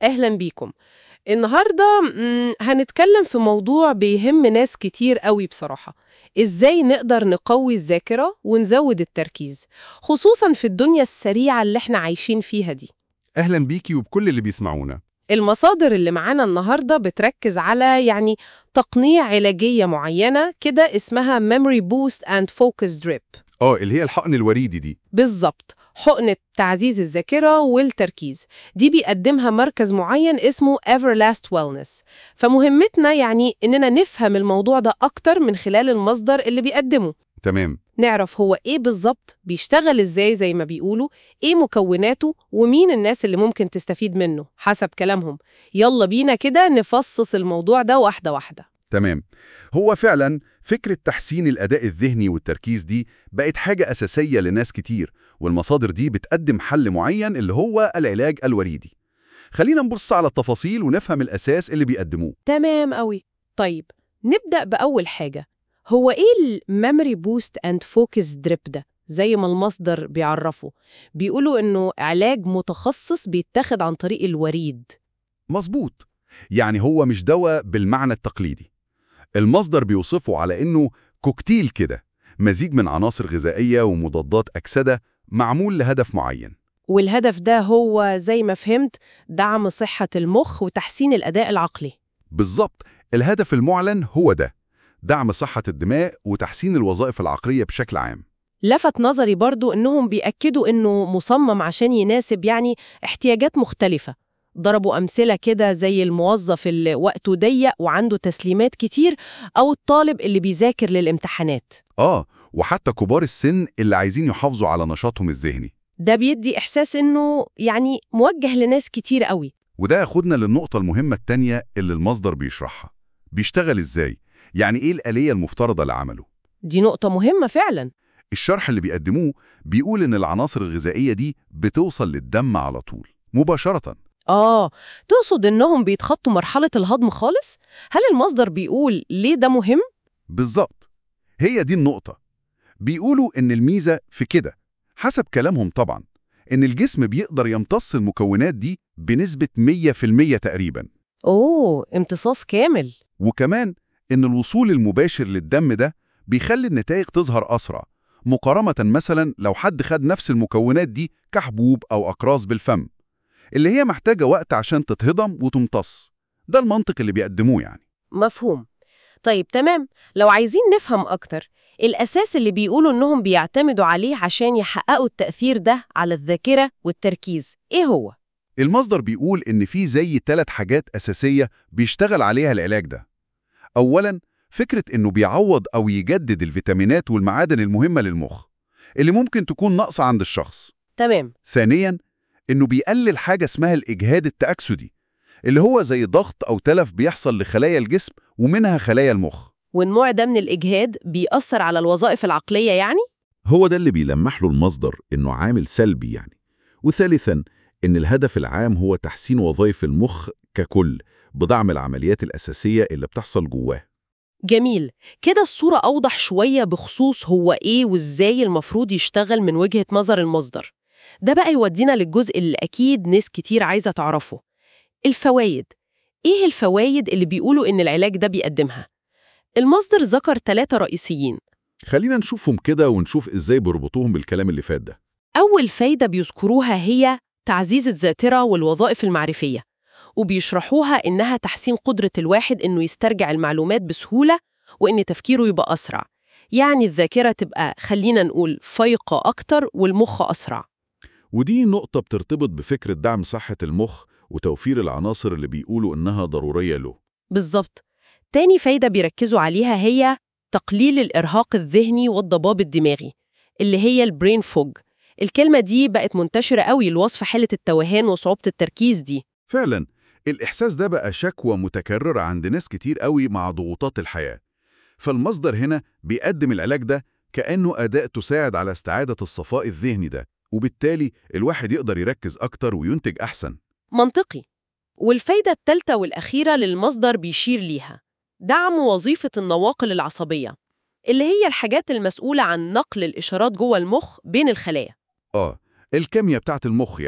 أهلا بيكم النهاردة مم، هنتكلم في موضوع بيهم ناس كتير قوي بصراحة إزاي نقدر نقوي الذاكرة ونزود التركيز خصوصا في الدنيا السريعة اللي احنا عايشين فيها دي أهلا بيكي وبكل اللي بيسمعونا المصادر اللي معانا النهاردة بتركز على يعني تقنية علاجية معينة كده اسمها Memory Boost and Focus Drip آه اللي هي الحقن الوريدي دي بالظبط حقنة تعزيز الذاكرة والتركيز دي بيقدمها مركز معين اسمه Everlast Wellness فمهمتنا يعني إننا نفهم الموضوع ده أكتر من خلال المصدر اللي بيقدمه تمام نعرف هو إيه بالظبط بيشتغل إزاي زي ما بيقولوا إيه مكوناته ومين الناس اللي ممكن تستفيد منه حسب كلامهم يلا بينا كده نفصص الموضوع ده واحدة واحدة تمام هو فعلا فكرة تحسين الأداء الذهني والتركيز دي بقت حاجة أساسية لناس كتير والمصادر دي بتقدم حل معين اللي هو العلاج الوريدي خلينا نبص على التفاصيل ونفهم الأساس اللي بيقدموه تمام قوي طيب نبدأ بأول حاجة هو إيه الميموري بوست أند فوكس دريب ده؟ زي ما المصدر بيعرفه بيقولوا إنه علاج متخصص بيتاخد عن طريق الوريد مظبوط يعني هو مش دواء بالمعنى التقليدي المصدر بيوصفه على إنه كوكتيل كده مزيج من عناصر غذائية ومضادات أكسدة معمول لهدف معين والهدف ده هو زي ما فهمت دعم صحة المخ وتحسين الأداء العقلي بالظبط الهدف المعلن هو ده دعم صحة الدماغ وتحسين الوظائف العقلية بشكل عام لفت نظري برضو إنهم بيأكدوا إنه مصمم عشان يناسب يعني احتياجات مختلفة ضربوا أمثلة كده زي الموظف اللي وقته ضيق وعنده تسليمات كتير أو الطالب اللي بيذاكر للامتحانات آه وحتى كبار السن اللي عايزين يحافظوا على نشاطهم الذهني ده بيدي إحساس إنه يعني موجه لناس كتير قوي وده ياخدنا للنقطة المهمة التانية اللي المصدر بيشرحها بيشتغل إزاي؟ يعني إيه الآلية المفترضة لعمله؟ دي نقطة مهمة فعلا الشرح اللي بيقدموه بيقول إن العناصر الغذائية دي بتوصل للدم على طول مباشرة آه تقصد إنهم بيتخطوا مرحلة الهضم خالص؟ هل المصدر بيقول ليه ده مهم؟ بالظبط هي دي النقطة بيقولوا إن الميزة في كده حسب كلامهم طبعا إن الجسم بيقدر يمتص المكونات دي بنسبة 100% تقريبا أوه امتصاص كامل وكمان إن الوصول المباشر للدم ده بيخلي النتائج تظهر أسرع مقارنة مثلا لو حد خد نفس المكونات دي كحبوب أو أقراص بالفم اللي هي محتاجة وقت عشان تتهضم وتمتص ده المنطق اللي بيقدموه يعني مفهوم طيب تمام لو عايزين نفهم أكتر الأساس اللي بيقولوا إنهم بيعتمدوا عليه عشان يحققوا التأثير ده على الذاكرة والتركيز إيه هو؟ المصدر بيقول إن في زي ثلاث حاجات أساسية بيشتغل عليها العلاج ده. أولاً فكرة إنه بيعوض أو يجدد الفيتامينات والمعادن المهمة للمخ اللي ممكن تكون ناقصة عند الشخص. تمام ثانياً إنه بيقلل حاجة اسمها الإجهاد التأكسدي اللي هو زي ضغط أو تلف بيحصل لخلايا الجسم ومنها خلايا المخ. والنوع ده من الإجهاد بيأثر على الوظائف العقلية يعني؟ هو ده اللي بيلمح له المصدر إنه عامل سلبي يعني وثالثاً إن الهدف العام هو تحسين وظائف المخ ككل بدعم العمليات الأساسية اللي بتحصل جواه جميل كده الصورة أوضح شوية بخصوص هو إيه وإزاي المفروض يشتغل من وجهة نظر المصدر ده بقى يودينا للجزء اللي أكيد ناس كتير عايزة تعرفه الفوايد إيه الفوايد اللي بيقولوا إن العلاج ده بيقدمها؟ المصدر ذكر ثلاثة رئيسيين خلينا نشوفهم كده ونشوف إزاي بيربطوهم بالكلام اللي فات ده أول فايدة بيذكروها هي تعزيز الذاكرة والوظائف المعرفية وبيشرحوها إنها تحسين قدرة الواحد إنه يسترجع المعلومات بسهولة وإن تفكيره يبقى أسرع يعني الذاكرة تبقى خلينا نقول فايقة أكتر والمخ أسرع ودي نقطة بترتبط بفكرة دعم صحة المخ وتوفير العناصر اللي بيقولوا إنها ضرورية له بالظبط تاني فايدة بيركزوا عليها هي تقليل الإرهاق الذهني والضباب الدماغي اللي هي البرين فوج الكلمة دي بقت منتشرة قوي لوصف حالة التوهان وصعوبة التركيز دي فعلاً الإحساس ده بقى شكوى متكررة عند ناس كتير قوي مع ضغوطات الحياة. فالمصدر هنا بيقدم العلاج ده كأنه أداة تساعد على استعادة الصفاء الذهني ده وبالتالي الواحد يقدر يركز أكتر وينتج أحسن منطقي والفايدة التالتة والأخيرة للمصدر بيشير ليها دعم وظيفة النواقل العصبية اللي هي الحاجات المسؤولة عن نقل الإشارات جوه المخ بين الخلايا آه الكيمياء بتاعت المخ يعني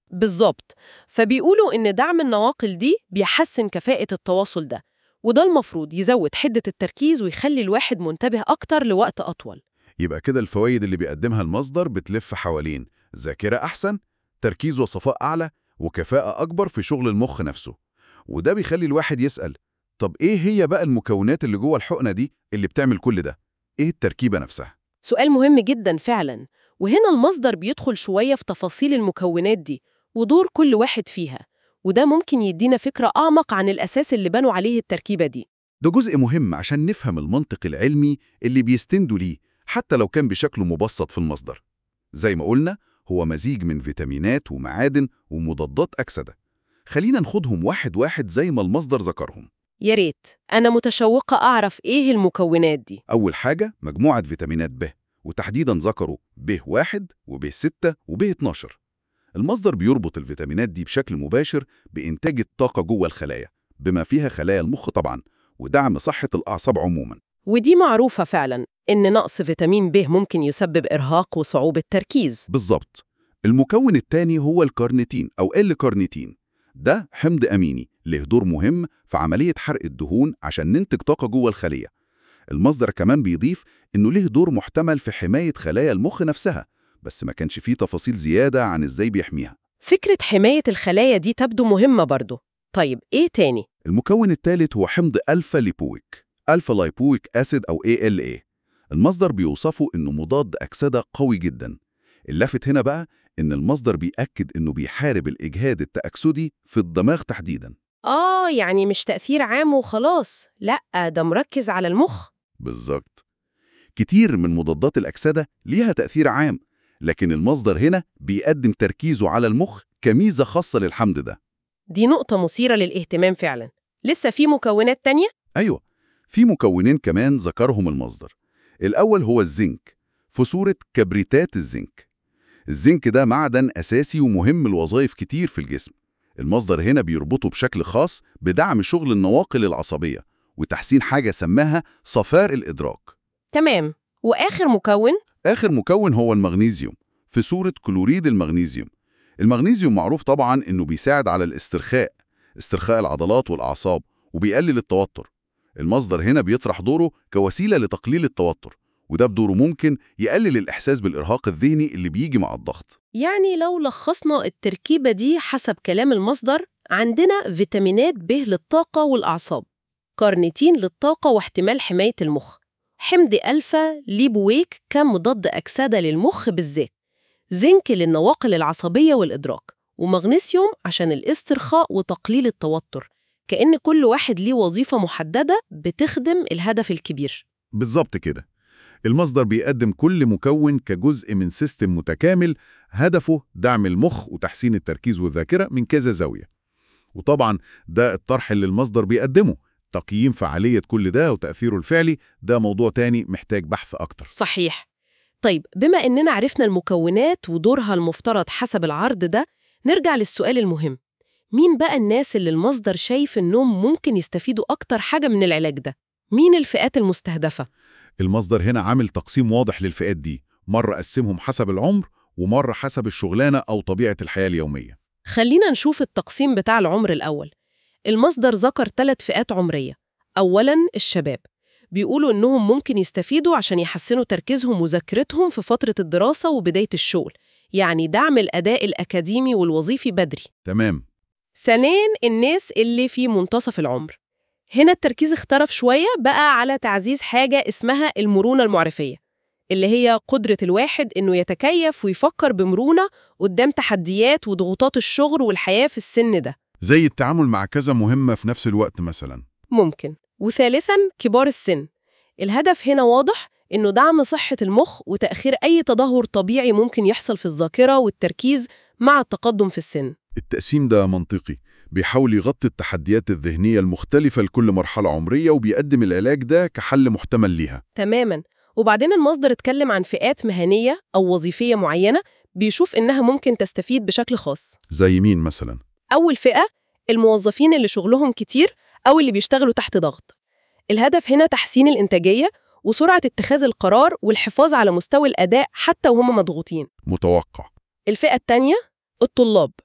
بالظبط فبيقولوا إن دعم النواقل دي بيحسن كفاءة التواصل ده وده المفروض يزود حدة التركيز ويخلي الواحد منتبه أكتر لوقت أطول يبقى كده الفوائد اللي بيقدمها المصدر بتلف حوالين ذاكرة أحسن تركيز وصفاء أعلى وكفاءة أكبر في شغل المخ نفسه وده بيخلي الواحد يسأل طب إيه هي بقى المكونات اللي جوه الحقنة دي اللي بتعمل كل ده؟ إيه التركيبة نفسها؟ سؤال مهم جدا فعلا وهنا المصدر بيدخل شوية في تفاصيل المكونات دي ودور كل واحد فيها وده ممكن يدينا فكرة أعمق عن الأساس اللي بنوا عليه التركيبة دي ده جزء مهم عشان نفهم المنطق العلمي اللي بيستندوا ليه حتى لو كان بشكل مبسط في المصدر زي ما قلنا هو مزيج من فيتامينات ومعادن ومضادات أكسدة خلينا ناخدهم واحد واحد زي ما المصدر ذكرهم يا ريت أنا متشوقة أعرف إيه المكونات دي أول حاجة مجموعة فيتامينات ب وتحديدا ذكروا ب1 وب6 وب12 المصدر بيربط الفيتامينات دي بشكل مباشر بإنتاج الطاقة جوه الخلايا بما فيها خلايا المخ طبعا ودعم صحة الأعصاب عموما ودي معروفة فعلا إن نقص فيتامين ب ممكن يسبب إرهاق وصعوبة تركيز بالظبط المكون الثاني هو الكارنيتين أو L-كارنيتين ده حمض أميني له دور مهم في عملية حرق الدهون عشان ننتج طاقة جوه الخلية المصدر كمان بيضيف إنه له دور محتمل في حماية خلايا المخ نفسها بس ما كانش فيه تفاصيل زيادة عن إزاي بيحميها فكرة حماية الخلايا دي تبدو مهمة برضو طيب إيه تاني؟ المكون الثالث هو حمض ألفا ليبويك ألفا لايبويك أسيد أو ALA المصدر بيوصفه إنه مضاد أكسدة قوي جدا اللافت هنا بقى إن المصدر بيأكد إنه بيحارب الإجهاد التأكسدي في الدماغ تحديدا آه يعني مش تأثير عام وخلاص لأ ده مركز على المخ بالظبط كتير من مضادات الأكسدة ليها تأثير عام لكن المصدر هنا بيقدم تركيزه على المخ كميزة خاصة للحمض ده دي نقطة مثيرة للاهتمام فعلا لسه في مكونات تانية؟ أيوة في مكونين كمان ذكرهم المصدر الأول هو الزنك في صورة كبريتات الزنك الزنك ده معدن أساسي ومهم لوظائف كتير في الجسم المصدر هنا بيربطه بشكل خاص بدعم شغل النواقل العصبية وتحسين حاجة سماها صفار الإدراك تمام وآخر مكون؟ آخر مكون هو المغنيسيوم في صورة كلوريد المغنيسيوم المغنيسيوم معروف طبعا إنه بيساعد على الاسترخاء استرخاء العضلات والأعصاب وبيقلل التوتر المصدر هنا بيطرح دوره كوسيلة لتقليل التوتر وده بدوره ممكن يقلل الإحساس بالإرهاق الذهني اللي بيجي مع الضغط يعني لو لخصنا التركيبة دي حسب كلام المصدر عندنا فيتامينات ب للطاقة والأعصاب كارنيتين للطاقة واحتمال حماية المخ حمض ألفا ليبويك كمضاد أكسدة للمخ بالذات زنك للنواقل العصبية والإدراك ومغنيسيوم عشان الاسترخاء وتقليل التوتر كأن كل واحد ليه وظيفة محددة بتخدم الهدف الكبير بالظبط كده المصدر بيقدم كل مكون كجزء من سيستم متكامل هدفه دعم المخ وتحسين التركيز والذاكرة من كذا زاوية وطبعا ده الطرح اللي المصدر بيقدمه تقييم فعالية كل ده وتأثيره الفعلي ده موضوع تاني محتاج بحث أكتر صحيح طيب بما إننا عرفنا المكونات ودورها المفترض حسب العرض ده نرجع للسؤال المهم مين بقى الناس اللي المصدر شايف إنهم ممكن يستفيدوا أكتر حاجة من العلاج ده؟ مين الفئات المستهدفة؟ المصدر هنا عامل تقسيم واضح للفئات دي مرة قسمهم حسب العمر ومرة حسب الشغلانة أو طبيعة الحياة اليومية خلينا نشوف التقسيم بتاع العمر الأول المصدر ذكر ثلاث فئات عمرية أولاً الشباب بيقولوا إنهم ممكن يستفيدوا عشان يحسنوا تركيزهم وذاكرتهم في فترة الدراسة وبداية الشغل يعني دعم الأداء الأكاديمي والوظيفي بدري تمام ثانياً الناس اللي في منتصف العمر هنا التركيز اختلف شوية بقى على تعزيز حاجة اسمها المرونة المعرفية اللي هي قدرة الواحد إنه يتكيف ويفكر بمرونة قدام تحديات وضغوطات الشغل والحياة في السن ده زي التعامل مع كذا مهمة في نفس الوقت مثلا ممكن وثالثاً كبار السن الهدف هنا واضح إنه دعم صحة المخ وتأخير أي تدهور طبيعي ممكن يحصل في الذاكرة والتركيز مع التقدم في السن التقسيم ده منطقي بيحاول يغطي التحديات الذهنية المختلفة لكل مرحلة عمرية وبيقدم العلاج ده كحل محتمل ليها تماماً وبعدين المصدر اتكلم عن فئات مهنية أو وظيفية معينة بيشوف إنها ممكن تستفيد بشكل خاص زي مين مثلا أول فئة الموظفين اللي شغلهم كتير أو اللي بيشتغلوا تحت ضغط الهدف هنا تحسين الإنتاجية وسرعة اتخاذ القرار والحفاظ على مستوى الأداء حتى وهم مضغوطين متوقع الفئة التانية الطلاب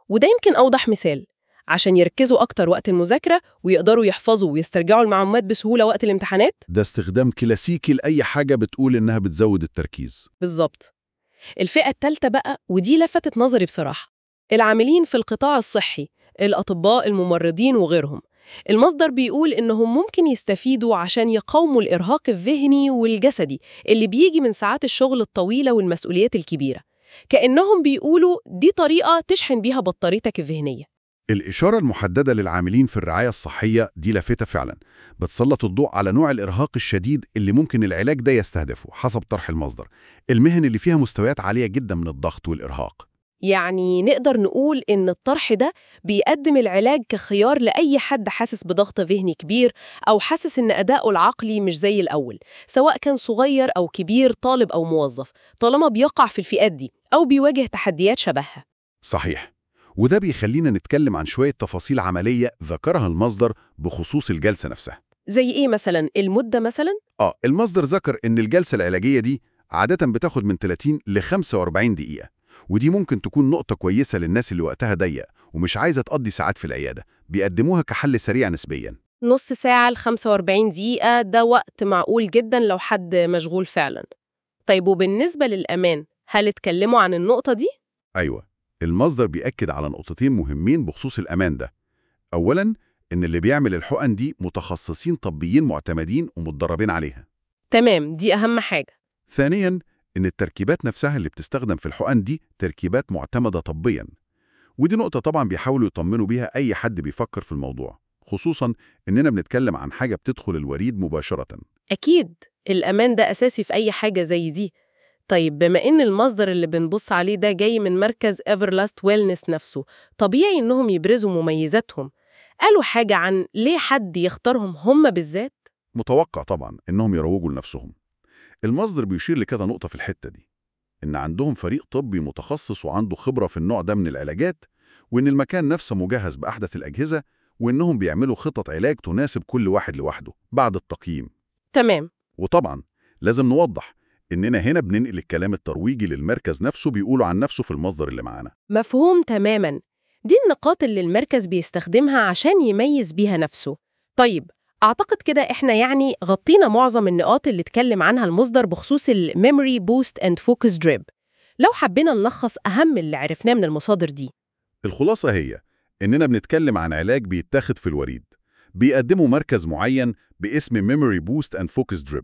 وده يمكن أوضح مثال عشان يركزوا أكتر وقت المذاكرة ويقدروا يحفظوا ويسترجعوا المعلومات بسهولة وقت الامتحانات ده استخدام كلاسيكي لأي حاجة بتقول إنها بتزود التركيز بالظبط الفئة التالتة بقى ودي لفتت نظري بصراحة العاملين في القطاع الصحي الأطباء الممرضين وغيرهم المصدر بيقول إنهم ممكن يستفيدوا عشان يقاوموا الإرهاق الذهني والجسدي اللي بيجي من ساعات الشغل الطويلة والمسؤوليات الكبيرة كأنهم بيقولوا دي طريقة تشحن بيها بطاريتك الذهنية الإشارة المحددة للعاملين في الرعاية الصحية دي لافتة فعلا بتسلط الضوء على نوع الإرهاق الشديد اللي ممكن العلاج ده يستهدفه حسب طرح المصدر المهن اللي فيها مستويات عالية جدا من الضغط والإرهاق يعني نقدر نقول إن الطرح ده بيقدم العلاج كخيار لأي حد حاسس بضغط ذهني كبير أو حاسس إن أداؤه العقلي مش زي الأول سواء كان صغير أو كبير طالب أو موظف طالما بيقع في الفئات دي أو بيواجه تحديات شبهها صحيح وده بيخلينا نتكلم عن شوية تفاصيل عملية ذكرها المصدر بخصوص الجلسة نفسها زي إيه مثلا المدة مثلا؟ آه المصدر ذكر إن الجلسة العلاجية دي عادة بتاخد من 30 ل 45 دقيقة ودي ممكن تكون نقطة كويسة للناس اللي وقتها ضيق ومش عايزة تقضي ساعات في العيادة بيقدموها كحل سريع نسبياً نص ساعة ل 45 دقيقة ده وقت معقول جدا لو حد مشغول فعلا طيب وبالنسبة للأمان هل اتكلموا عن النقطة دي؟ أيوة المصدر بيأكد على نقطتين مهمين بخصوص الأمان ده أولاً إن اللي بيعمل الحقن دي متخصصين طبيين معتمدين ومتدربين عليها تمام دي أهم حاجة ثانياً إن التركيبات نفسها اللي بتستخدم في الحقن دي تركيبات معتمدة طبياً ودي نقطة طبعاً بيحاولوا يطمنوا بيها أي حد بيفكر في الموضوع خصوصاً إننا بنتكلم عن حاجة بتدخل الوريد مباشرة أكيد الأمان ده أساسي في أي حاجة زي دي طيب بما إن المصدر اللي بنبص عليه ده جاي من مركز Everlast Wellness نفسه طبيعي إنهم يبرزوا مميزاتهم قالوا حاجة عن ليه حد يختارهم هم بالذات؟ متوقع طبعاً إنهم يروجوا لنفسهم المصدر بيشير لكذا نقطة في الحتة دي إن عندهم فريق طبي متخصص وعنده خبرة في النوع ده من العلاجات وإن المكان نفسه مجهز بأحدث الأجهزة وإنهم بيعملوا خطط علاج تناسب كل واحد لوحده بعد التقييم تمام وطبعا لازم نوضح إننا هنا بننقل الكلام الترويجي للمركز نفسه بيقولوا عن نفسه في المصدر اللي معانا مفهوم تماما دي النقاط اللي المركز بيستخدمها عشان يميز بيها نفسه طيب أعتقد كده إحنا يعني غطينا معظم النقاط اللي اتكلم عنها المصدر بخصوص الميموري بوست اند فوكس دريب لو حبينا نلخص أهم اللي عرفناه من المصادر دي الخلاصة هي إننا بنتكلم عن علاج بيتاخد في الوريد بيقدمه مركز معين باسم Memory Boost and Focus Drip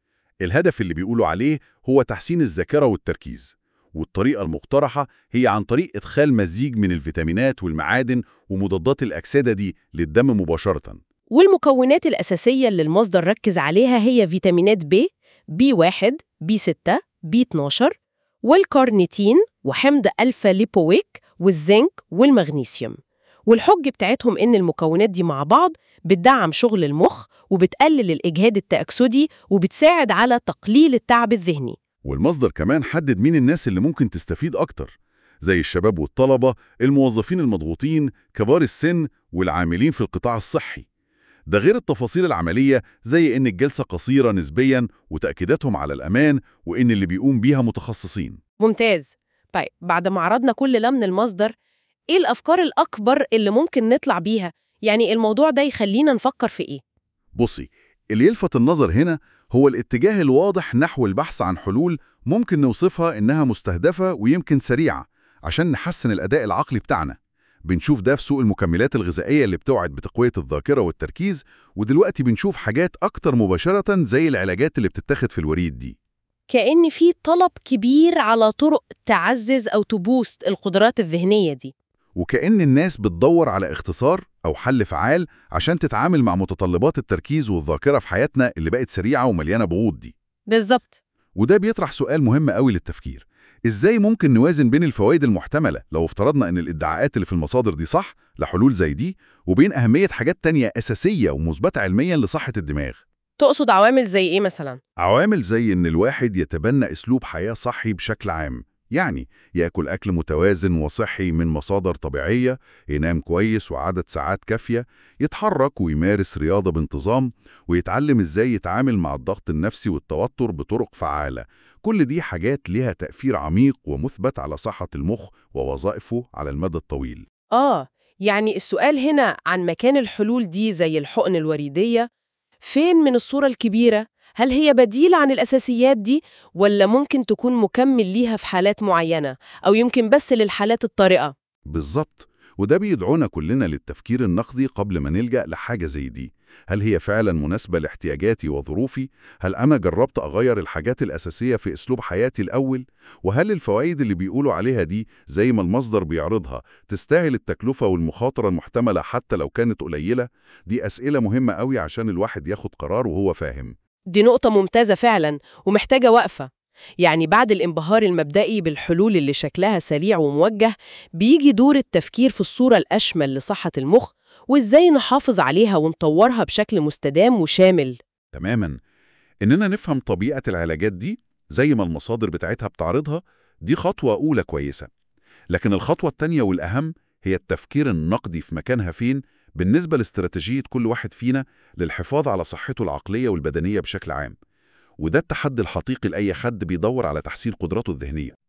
الهدف اللي بيقولوا عليه هو تحسين الذاكرة والتركيز والطريقة المقترحة هي عن طريق إدخال مزيج من الفيتامينات والمعادن ومضادات الأكسدة دي للدم مباشرة والمكونات الأساسية اللي المصدر ركز عليها هي فيتامينات B B1 B6 B12 والكارنيتين وحمض ألفا ليبويك والزنك والمغنيسيوم والحج بتاعتهم إن المكونات دي مع بعض بتدعم شغل المخ وبتقلل الإجهاد التأكسدي وبتساعد على تقليل التعب الذهني والمصدر كمان حدد مين الناس اللي ممكن تستفيد أكتر زي الشباب والطلبة الموظفين المضغوطين كبار السن والعاملين في القطاع الصحي ده غير التفاصيل العملية زي إن الجلسة قصيرة نسبياً وتأكيداتهم على الأمان وإن اللي بيقوم بيها متخصصين ممتاز طيب بعد ما عرضنا كل ده من المصدر إيه الأفكار الأكبر اللي ممكن نطلع بيها؟ يعني الموضوع ده يخلينا نفكر في إيه؟ بصي اللي يلفت النظر هنا هو الاتجاه الواضح نحو البحث عن حلول ممكن نوصفها إنها مستهدفة ويمكن سريعة عشان نحسن الأداء العقلي بتاعنا بنشوف ده في سوق المكملات الغذائية اللي بتوعد بتقوية الذاكرة والتركيز ودلوقتي بنشوف حاجات أكتر مباشرة زي العلاجات اللي بتتاخد في الوريد دي كأن في طلب كبير على طرق تعزز أو تبوست القدرات الذهنية دي وكأن الناس بتدور على اختصار أو حل فعال عشان تتعامل مع متطلبات التركيز والذاكرة في حياتنا اللي بقت سريعة ومليانة ضغوط دي بالظبط وده بيطرح سؤال مهم قوي للتفكير إزاي ممكن نوازن بين الفوائد المحتملة لو افترضنا إن الادعاءات اللي في المصادر دي صح لحلول زي دي وبين أهمية حاجات تانية أساسية ومثبتة علميا لصحة الدماغ تقصد عوامل زي إيه مثلا؟ عوامل زي إن الواحد يتبنى أسلوب حياة صحي بشكل عام يعني يأكل أكل متوازن وصحي من مصادر طبيعية ينام كويس وعدد ساعات كافية يتحرك ويمارس رياضة بانتظام ويتعلم إزاي يتعامل مع الضغط النفسي والتوتر بطرق فعالة كل دي حاجات ليها تأثير عميق ومثبت على صحة المخ ووظائفه على المدى الطويل آه يعني السؤال هنا عن مكان الحلول دي زي الحقن الوريدية فين من الصورة الكبيرة؟ هل هي بديل عن الأساسيات دي ولا ممكن تكون مكمل ليها في حالات معينة أو يمكن بس للحالات الطارئة؟ بالظبط وده بيدعونا كلنا للتفكير النقدي قبل ما نلجأ لحاجة زي دي هل هي فعلا مناسبة لاحتياجاتي وظروفي؟ هل أنا جربت أغير الحاجات الأساسية في أسلوب حياتي الأول؟ وهل الفوائد اللي بيقولوا عليها دي زي ما المصدر بيعرضها تستاهل التكلفة والمخاطرة المحتملة حتى لو كانت قليلة؟ دي أسئلة مهمة قوي عشان الواحد ياخد قرار وهو فاهم دي نقطة ممتازة فعلا ومحتاجة وقفة يعني بعد الانبهار المبدئي بالحلول اللي شكلها سريع وموجه بيجي دور التفكير في الصورة الأشمل لصحة المخ وإزاي نحافظ عليها ونطورها بشكل مستدام وشامل تماما إننا نفهم طبيعة العلاجات دي زي ما المصادر بتاعتها بتعرضها دي خطوة أولى كويسة لكن الخطوة التانية والأهم هي التفكير النقدي في مكانها فين بالنسبة لاستراتيجية كل واحد فينا للحفاظ على صحته العقلية والبدنية بشكل عام وده التحدي الحقيقي لأي حد بيدور على تحسين قدراته الذهنية